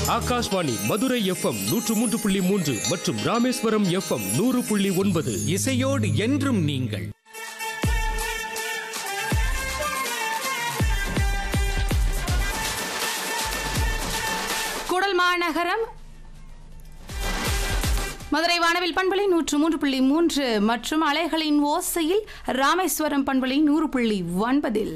Akashvani Madurai FM நூற்று மூன்று புள்ளி மூன்று மற்றும் ராமேஸ்வரம் எஃப்எம் நூறு புள்ளி ஒன்பது இசையோடு என்றும் நீங்கள் கூடல் மாநகரம் மதுரை வானவில் பண்பலை நூற்று மூன்று புள்ளி மூன்று மற்றும் அலைகளின் ஓசையில் ராமேஸ்வரம் பண்பலை நூறு புள்ளி ஒன்பதில்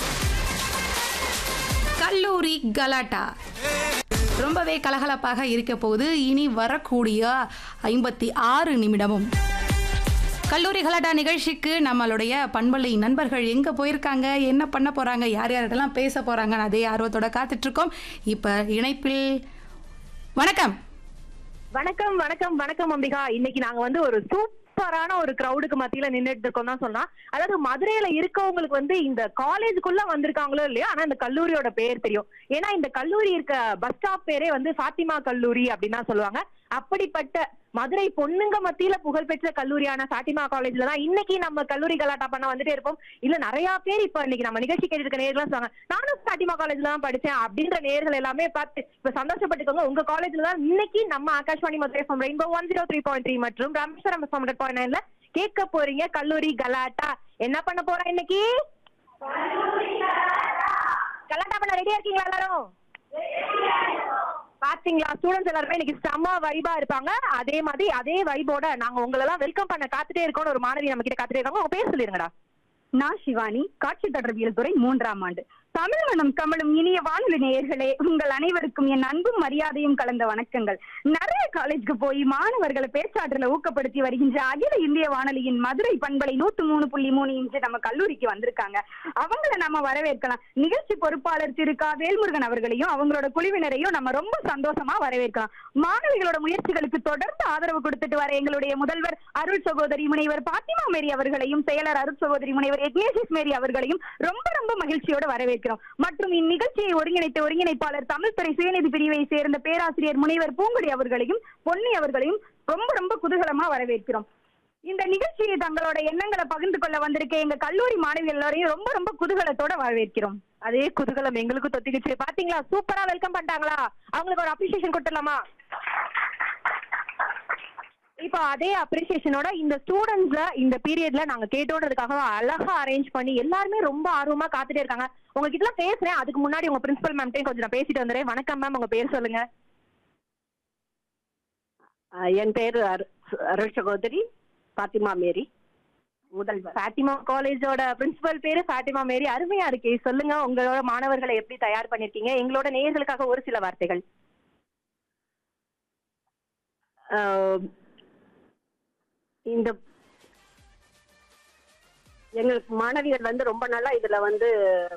கல்லூரி கலாட்டா ரொம்பவே கலகலப்பாக இருக்க போகுது இனி வரக்கூடிய ஐம்பத்தி ஆறு நிமிடமும் கல்லூரி கலாட்டா நிகழ்ச்சிக்கு நம்மளுடைய பண்பலை நண்பர்கள் எங்க போயிருக்காங்க என்ன பண்ண போறாங்க யார் யார்கிட்டலாம் பேச போறாங்கன்னு அதே ஆர்வத்தோட காத்துட்டு இருக்கோம் இப்ப இணைப்பில் வணக்கம் வணக்கம் வணக்கம் வணக்கம் அம்பிகா இன்னைக்கு நாங்க வந்து ஒரு சூப்பரான ஒரு கிரௌடுக்கு மத்தியில நின்னுட்டு இருக்கோம் தான் சொல்லலாம் அதாவது மதுரையில இருக்கவங்களுக்கு வந்து இந்த காலேஜுக்குள்ள வந்திருக்காங்களோ இல்லையோ ஆனா இந்த கல்லூரியோட பேர் தெரியும் ஏன்னா இந்த கல்லூரி இருக்க பஸ் ஸ்டாப் பேரே வந்து ஃபாத்திமா கல்லூரி அப்படின்னு தான் சொல்லுவாங்க அப்படிப்பட்ட மதுரை பொண்ணுங்க மத்தியில புகழ்பெற்ற கல்லூரியான ஃபாத்திமா காலேஜ்ல தான் இன்னைக்கு நம்ம கல்லூரி கலாட்டா பண்ண வந்துட்டே இருப்போம் இல்ல நிறைய பேர் இப்ப இன்னைக்கு நம்ம நிகழ்ச்சி கேட்டு இருக்க நேர்கள்லாம் சொல்லுவாங்க நானும் ஃபாத்திமா காலேஜ்ல தான் படிச்சேன் அப்படின்ற நேர்கள் எல்லாமே பார்த்து இப்ப சந்தோஷப்பட்டுக்கோங்க உங்க காலேஜ்ல தான் இன்னைக்கு நம்ம Akashvani Madurai FM rainbow one zero three point three மற்றும் ராமேஸ்வரம் எஃப்எம் ஹண்ட்ரட் பாயிண்ட் நைன்ல கேட்க போறீங்க கல்லூரி கலாட்டா என்ன பண்ண போறோம் இன்னைக்கு கலாட்டா பண்ண ரெடியா இருக்கீங்களா எல்லாரும் பாத்தீங்களா ஸ்டூடெண்ட்ஸ் எல்லாருமே இன்னைக்கு செம்ம வைபா இருப்பாங்க அதே மாதிரி அதே வைபோட நாங்க உங்களை எல்லாம் வெல்கம் பண்ண காத்துட்டே இருக்கோம்னு ஒரு மாணவி நம்ம கிட்ட காத்துட்டே இருக்காங்க உங்க பேர் சொல்லிருங்கடா நான் சிவானி காட்சி தொடர்பியல் துறை மூன்றாம் ஆண்டு தமிழ் மனம் கமலும் இனிய வானொலி நேயர்களே உங்கள் அனைவருக்கும் என் அன்பும் மரியாதையும் கலந்த வணக்கங்கள் நிறைய காலேஜ்க்கு போய் மாணவர்களை பேச்சாற்றல ஊக்கப்படுத்தி வருகின்ற அகில இந்திய வானொலியின் மதுரை பண்பலை நூத்து மூணு புள்ளி மூணு இன்று நம்ம கல்லூரிக்கு வந்திருக்காங்க அவங்கள நம்ம வரவேற்கலாம் நிகழ்ச்சி பொறுப்பாளர் திரு கா வேல்முருகன் அவர்களையும் அவங்களோட குழுவினரையும் நம்ம ரொம்ப சந்தோஷமா வரவேற்கலாம் மாணவிகளோட முயற்சிகளுக்கு தொடர்ந்து ஆதரவு கொடுத்துட்டு வர எங்களுடைய முதல்வர் அருள் சகோதரி முனைவர் பாத்திமா மேரி அவர்களையும் செயலர் அருள் சகோதரி முனைவர் எக்னேசிஸ் மேரி அவர்களையும் ரொம்ப ரொம்ப மகிழ்ச்சியோட வரவேற்கிறோம் மற்றும் இந்நிகழ்ச்சியை ஒருங்கிணைத்த ஒருங்கிணைப்பாளர் தமிழ்துறை சுயநிதி பிரிவை சேர்ந்த பேராசிரியர் முனைவர் பூங்குடி அவர்களையும் பொன்னி அவர்களையும் ரொம்ப ரொம்ப குதூகலமா வரவேற்கிறோம் இந்த நிகழ்ச்சியை தங்களோட எண்ணங்களை பகிர்ந்து கொள்ள வந்திருக்க எங்க கல்லூரி மாணவிகள் எல்லாரையும் ரொம்ப ரொம்ப குதூகலத்தோட வரவேற்கிறோம் அதே குதூகலம் எங்களுக்கும் தொத்திக்கிச்சு பாத்தீங்களா சூப்பரா வெல்கம் பண்ணிட்டாங்களா அவங்களுக்கு ஒரு அப்ரிசியேஷன் கொடுத்துடலாமா இப்போ அதே அப்ரிசியேஷனோட இந்த ஸ்டூடெண்ட்ஸ்ல இந்த பீரியட்ல நாங்க கேட்டோன்றதுக்காக அழகா அரேஞ்ச் பண்ணி எல்லாருமே ரொம்ப ஆர்வமா காத்துட்டே இருக்காங்க உங்ககிட்ட எல்லாம் பேசுறேன் அதுக்கு முன்னாடி உங்க பிரின்சிபல் மேம்கிட்டையும் கொஞ்சம் நான் பேசிட்டு வந்துடுறேன் வணக்கம் மேம் உங்க பேர் சொல்லுங்க ஆஹ் என் பேரு அரு- அருள் சகோதரி பாத்திமா மேரி முதல்வர் ஃபாத்திமா காலேஜோட பிரின்சிபல் பேரு ஃபாத்திமா மேரி அருமையா இருக்கே சொல்லுங்க உங்களோட மாணவர்களை எப்படி தயார் பண்ணிருக்கீங்க எங்களோட நேயர்களுக்காக ஒரு சில வார்த்தைகள் ஆஹ் இந்த எங்களுக்கு மாணவிகள் வந்து ரொம்ப நாளா இதுல வந்து